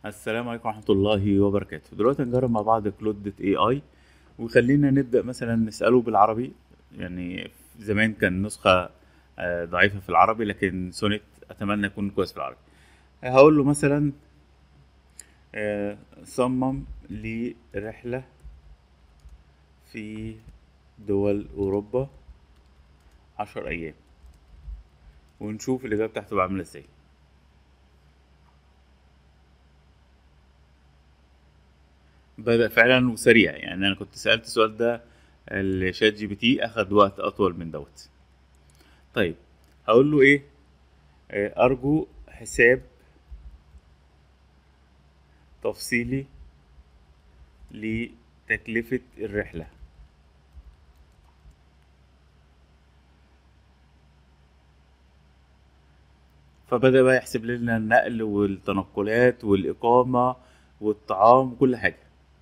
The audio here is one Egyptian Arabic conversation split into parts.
السلام عليكم ورحمة الله وبركاته دلوقتي هنجرب مع بعض كلود دوت اي اي وخلينا نبدأ مثلا نسأله بالعربي يعني زمان كان نسخة آه، ضعيفة في العربي لكن سونيت أتمنى يكون كويس في العربي هقول له مثلا آه، صمم لي رحلة في دول أوروبا عشر أيام ونشوف الإجابة بتاعته عاملة ازاي بدأ فعلا وسريع يعني أنا كنت سألت السؤال ده الشات جي بي تي أخد وقت أطول من دوت طيب هقول له إيه آه، أرجو حساب تفصيلي لتكلفة الرحلة فبدأ بقى يحسب لنا النقل والتنقلات والإقامة والطعام وكل حاجة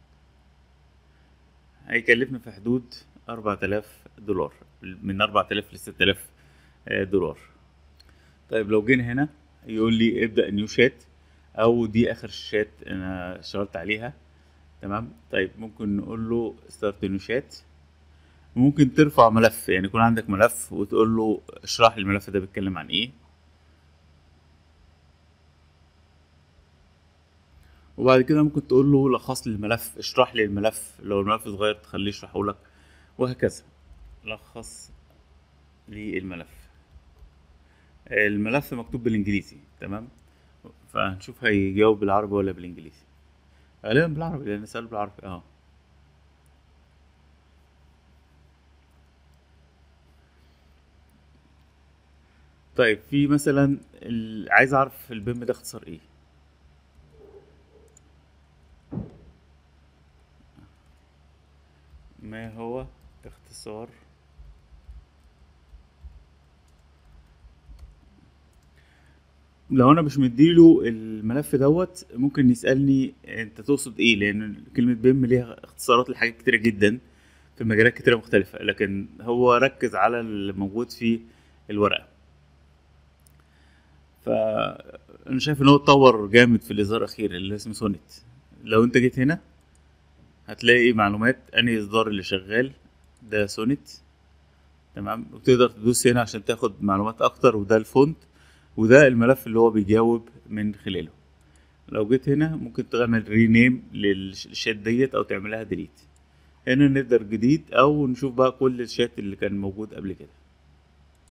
هيكلفنا في حدود أربعة آلاف دولار من أربعة آلاف لستة آلاف دولار طيب لو جينا هنا يقول لي ابدأ نيو شات أو دي آخر شات أنا اشتغلت عليها تمام طيب ممكن نقول له ستارت نيو شات ممكن ترفع ملف يعني يكون عندك ملف وتقول له اشرح لي الملف ده بيتكلم عن ايه وبعد كده ممكن تقول له لخص لي الملف اشرح لي الملف لو الملف صغير تخليه يشرحه لك وهكذا لخص لي الملف الملف مكتوب بالانجليزي تمام فهنشوف هيجاوب بالعربي ولا بالانجليزي غالبا بالعربي لان سأل بالعربي اه طيب في مثلا ال... عايز اعرف البيم ده اختصار ايه ما هو اختصار لو انا مش مديله الملف دوت ممكن يسالني انت تقصد ايه لان كلمه بيم ليها اختصارات لحاجات كتيره جدا في مجالات كتيره مختلفه لكن هو ركز على اللي موجود في الورقه فانا شايف ان هو اتطور جامد في الاصدار الاخير اللي اسمه سونيت لو انت جيت هنا هتلاقي معلومات انهي اصدار اللي شغال ده سونيت تمام وتقدر تدوس هنا عشان تاخد معلومات اكتر وده الفونت وده الملف اللي هو بيجاوب من خلاله لو جيت هنا ممكن تعمل رينيم للشات ديت او تعملها ديليت هنا نقدر جديد او نشوف بقى كل الشات اللي كان موجود قبل كده